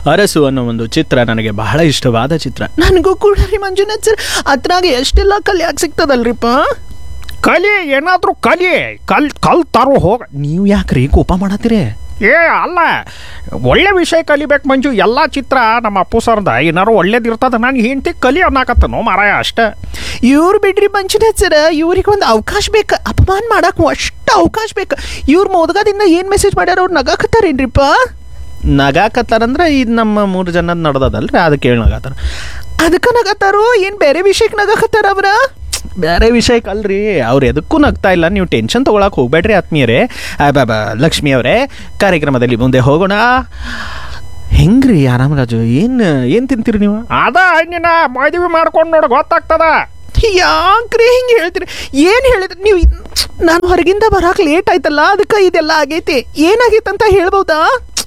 ಅರಸು ಅನ್ನೋ ಒಂದು ಚಿತ್ರ ನನಗೆ ಬಹಳ ಇಷ್ಟವಾದ ಚಿತ್ರ ನನಗೂ ಕೂಡ ರೀ ಮಂಜುನಾಥ್ ಸರ್ ಅದ್ರಾಗ ಎಷ್ಟೆಲ್ಲ ಕಲ್ಯಾಕ್ ಸಿಗ್ತದಲ್ರಿಪ್ಪ ಕಲಿ ಏನಾದ್ರೂ ಕಲಿ ಕಲ್ ಕಲ್ ತರೋ ಹೋಗ ನೀವು ಯಾಕ್ರಿ ಕೋಪ ಮಾಡತ್ತೀರಿ ಏ ಅಲ್ಲ ಒಳ್ಳೆ ವಿಷಯ ಕಲಿಬೇಕು ಮಂಜು ಎಲ್ಲ ಚಿತ್ರ ನಮ್ಮ ಅಪ್ಪು ಸರ್ದ ಏನಾರು ಒಳ್ಳೇದಿರ್ತದ ನಾನು ಹೆಂಡತಿ ಕಲಿ ಅನ್ನಕತ್ತನೋ ಮಾರಾಯ ಅಷ್ಟೇ ಇವ್ರು ಬಿಡ್ರಿ ಮಂಜುನಾಥ್ ಸರ್ ಇವ್ರಿಗೆ ಒಂದು ಅವಕಾಶ ಬೇಕು ಅಪಮಾನ ಮಾಡಕ್ ಅಷ್ಟು ಅವಕಾಶ ಬೇಕು ಇವ್ರ ಮೋದಗದಿಂದ ಏನು ಮೆಸೇಜ್ ಮಾಡ್ಯಾರ ಅವ್ರು ನಗಾಕತ್ತಾರೇನ್ರಿಪ್ಪ ನಗಾಕತ್ತಾರಂದ್ರೆ ಇದು ನಮ್ಮ ಮೂರು ಜನದ ನಡ್ದದಲ್ರಿ ಅದಕ್ಕೆ ಹೇಳಿ ನಗಾತಾರ ಅದಕ್ಕೆ ನಗತ್ತಾರೋ ಏನು ಬೇರೆ ವಿಷಯಕ್ಕೆ ನಗಾಕತ್ತಾರ ಅವ್ರ ಬೇರೆ ವಿಷಯಕ್ಕೆ ಅಲ್ರಿ ಅವ್ರು ಎದಕ್ಕೂ ನಗ್ತಾ ಇಲ್ಲ ನೀವು ಟೆನ್ಷನ್ ತೊಗೊಳಕ್ಕೆ ಹೋಗ್ಬೇಡ್ರಿ ಆತ್ಮೀಯರೇ ಆ, ಬಾ ಬಾ ಲಕ್ಷ್ಮಿ ಅವರೇ ಕಾರ್ಯಕ್ರಮದಲ್ಲಿ ಮುಂದೆ ಹೋಗೋಣ ಹೆಂಗ್ರಿ ಆರಾಮರಾಜು ಏನು ಏನು ತಿಂತೀರಿ ನೀವು ಅದ ನಿನ್ನ ಮದುವೆ ಮಾಡ್ಕೊಂಡು ನೋಡು ಗೊತ್ತಾಗ್ತದ ಯಾಕ್ರಿ ಹಿಂಗೆ ಹೇಳ್ತೀರಿ ಏನು ಹೇಳಿದ್ರಿ ನೀವು ನಾನು ಹೊರಗಿಂದ ಬರಾಕ್ ಲೇಟ್ ಆಯ್ತಲ್ಲ ಅದಕ್ಕೆ ಇದೆಲ್ಲ ಆಗೈತಿ ಏನಾಗೈತೆ ಅಂತ ಹೇಳ್ಬೋದಾ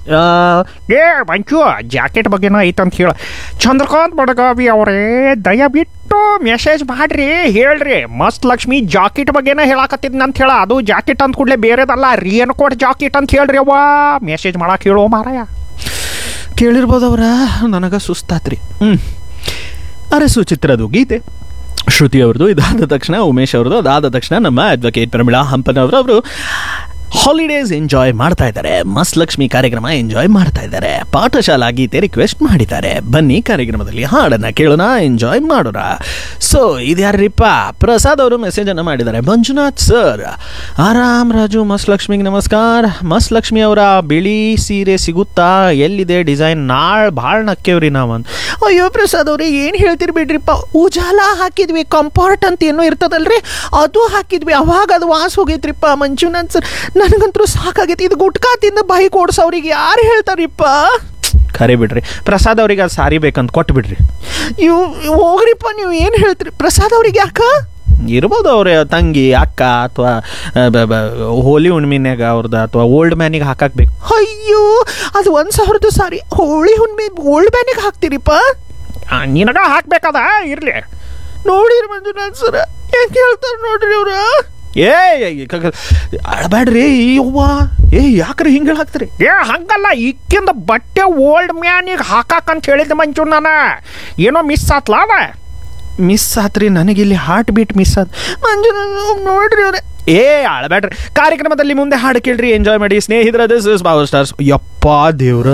ಏ ಮಂಚು ಜಾಕೆಟ್ ಬಗ್ಗೆನ ಐತಂತ ಹೇಳ ಚಂದ್ರಕಾಂತ್ ಬಡಗಾವಿ ಅವರೇ ದಯವಿಟ್ಟು ಮೆಸೇಜ್ ಮಾಡ್ರಿ ಹೇಳ್ರಿ ಮಸ್ತ್ ಲಕ್ಷ್ಮಿ ಜಾಕೆಟ್ ಬಗ್ಗೆನ ಹೇಳಾಕತ್ತಿದ್ನ ಅಂತ ಹೇಳ ಅದು ಜಾಕೆಟ್ ಅಂದ ಕೂಡಲೇ ಬೇರೆದಲ್ಲ ರಿಯನ್ ಕೋಟ್ ಜಾಕೆಟ್ ಅಂತ ಹೇಳ್ರಿ ಅವ್ವ ಮೆಸೇಜ್ ಮಾಡಕ್ ಹೇಳೋ ಮಾರಾಯ ಕೇಳಿರ್ಬೋದವ್ರ ನನಗೆ ಸುಸ್ತಾತ್ರಿ ಹ್ಞೂ ಅರಸು ಚಿತ್ರದ ಗೀತೆ ಶ್ರುತಿ ಅವ್ರದ್ದು ಇದಾದ ತಕ್ಷಣ ಉಮೇಶ್ ಅವ್ರದ್ದು ಅದಾದ ತಕ್ಷಣ ನಮ್ಮ ಅಡ್ವೊಕೇಟ್ ಪ್ರಮಿಳಾ ಹಂಪನವರು ಅವರು ಹಾಲಿಡೇಸ್ ಎಂಜಾಯ್ ಮಾಡ್ತಾ ಇದ್ದಾರೆ ಮಸ್ತ್ ಲಕ್ಷ್ಮಿ ಕಾರ್ಯಕ್ರಮ ಎಂಜಾಯ್ ಮಾಡ್ತಾ ಇದ್ದಾರೆ ಪಾಠಶಾಲಾ ಗೀತೆ ರಿಕ್ವೆಸ್ಟ್ ಮಾಡಿದ್ದಾರೆ ಬನ್ನಿ ಕಾರ್ಯಕ್ರಮದಲ್ಲಿ ಹಾಡನ್ನ ಕೇಳೋಣ ಎಂಜಾಯ್ ಮಾಡೋಣ ಸೊ ಇದ್ಯಾರ್ರಿಪ್ಪ ಪ್ರಸಾದ್ ಅವರು ಮೆಸೇಜ್ ಅನ್ನು ಮಾಡಿದ್ದಾರೆ ಮಂಜುನಾಥ್ ಸರ್ ಆರಾಮ್ ರಾಜು ಮಸ್ತ್ ಲಕ್ಷ್ಮಿಗೆ ನಮಸ್ಕಾರ ಮಸ್ತ್ ಲಕ್ಷ್ಮಿ ಅವರ ಬಿಳಿ ಸೀರೆ ಸಿಗುತ್ತಾ ಎಲ್ಲಿದೆ ಡಿಸೈನ್ ನಾಳೆ ಭಾಳ ನಕ್ಕೇವ್ರಿ ನಾವಂತ ಅಯ್ಯೋ ಪ್ರಸಾದ್ ಅವ್ರೆ ಏನು ಹೇಳ್ತೀರಿ ಬಿಡ್ರಿಪ್ಪ ಉಜಾಲ ಹಾಕಿದ್ವಿ ಕಂಫರ್ಟ್ ಅಂತ ಏನೋ ಇರ್ತದಲ್ರಿ ಅದು ಹಾಕಿದ್ವಿ ಅವಾಗ ಅದು ವಾಸ ಹೋಗೈತ್ರಿಪ್ಪ ಮಂಜುನಾಥ್ ಸರ್ ನನಗಂತೂ ಸಾಕಾಗೈತಿ ಇದು ಗುಟ್ಕಾ ತಿಂದ ಬೈಕ್ ಓಡಿಸೋರಿಗೆ ಯಾರು ಹೇಳ್ತಾರಿಪ್ಪ ಖರೆ ಬಿಡ್ರಿ ಪ್ರಸಾದ್ ಅವ್ರಿಗೆ ಅದು ಸಾರಿ ಬೇಕಂತ ಕೊಟ್ಟು ಬಿಡ್ರಿ ಇವು ಹೋಗ್ರಿಪ್ಪ ನೀವು ಏನು ಹೇಳ್ತೀರಿ ಪ್ರಸಾದ್ ಅವ್ರಿಗೆ ಯಾಕ ಇರ್ಬೋದು ಅವ್ರ ತಂಗಿ ಅಕ್ಕ ಅಥವಾ ಹೋಲಿ ಹುಣ್ಣಿಮೆನ್ಯಾಗ ಅವ್ರದ್ದು ಅಥವಾ ಓಲ್ಡ್ ಮ್ಯಾನಿಗೆ ಹಾಕಬೇಕು ಅಯ್ಯೋ ಅದು ಒಂದು ಸಾವಿರದ ಸಾರಿ ಹೋಳಿ ಹುಣ್ಣಿಮೆ ಓಲ್ಡ್ ಮ್ಯಾನಿಗೆ ಹಾಕ್ತೀರಿಪ್ಪ ಆ, ನಿನಗ ಹಾಕ್ಬೇಕದ ಇರ್ಲಿ ನೋಡಿರಿ ಮಂಜುನಾಥ್ ಸರ ಹೆಂಗೆ ಹೇಳ್ತಾರೆ ನೋಡ್ರಿ ಅವ್ರ ಏ ಅಳಬೇಡ್ರಿ ಯವ್ವ ಏ ಯಾಕ್ರಿ ಹಿಂಗೆ ಹೇಳಾಕ್ತೀರಿ ಏ ಹಂಗಲ್ಲ ಇಕ್ಕಿಂದ ಬಟ್ಟೆ ಓಲ್ಡ್ ಮ್ಯಾನಿಗೆ ಹಾಕಾಕಂತ ಹೇಳಿದ್ದೆ ಮಂಜು ನಾನು ಏನೋ ಮಿಸ್ ಆತ್ಲ ಅದ ಮಿಸ್ ಆತ್ರಿ ನನಗಿಲ್ಲಿ ಹಾರ್ಟ್ ಬೀಟ್ ಮಿಸ್ ಆತ್ ಮಂಜುನಾಥ್ ನೋಡ್ರಿ ಅವ್ರೆ ಏ ಅಳಬೇಡ್ರಿ ಕಾರ್ಯಕ್ರಮದಲ್ಲಿ ಮುಂದೆ ಹಾಡು ಕೇಳ್ರಿ ಎಂಜಾಯ್ ಮಾಡಿ ಸ್ನೇಹಿತರ ದಿಸ್ ಇಸ್ ಪವರ್ ಸ್ಟಾರ್ಸ್ ಯಪ್ಪ ದೇವ್ರ